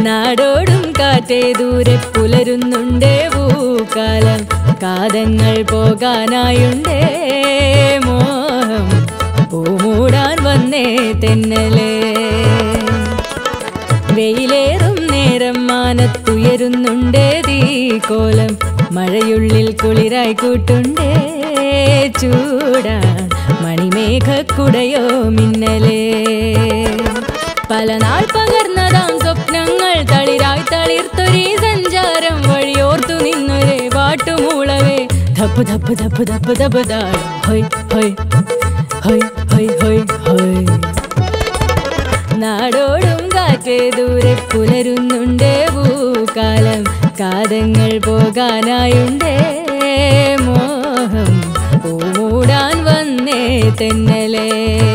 നാടോടും കാറ്റേ ദൂരെ പുലരുന്നുണ്ടേ പൂക്കാലം കാതങ്ങൾ പോകാനായുണ്ടേ മോഹം പൂമൂടാൻ വന്നേ തെന്നലേ വെയിലേറും നേരം മാനത്തുയരുന്നുണ്ടേ തീക്കോലം മഴയുള്ളിൽ കുളിരായി കൂട്ടുണ്ടേ ചൂടാൻ മണിമേഘക്കുടയോ മിന്നലേ പല നാൾ പകർന്നതാം സ്വപ്നങ്ങൾ തളിരായി തളിർത്തൊരീ സഞ്ചാരം വഴിയോർത്തു നിന്നൊരേ പാട്ടുമൂളവേ ധപ്പ് ധപ്പ് ധപ്പ് ധപ്പ് ധപ്പ് താളം ഹൊയ് ഹൊയ് ഹൊയ് ഹൊയ് ഹൊയ് ഹൊയ് നാടോടും കാറ്റേ ദൂരെ പുലരുന്നുണ്ടേ പൂക്കാലം കാതങ്ങൾ പോകാനായുണ്ടേ മോഹം പൂമൂടാൻ വന്നേ തെന്നലേ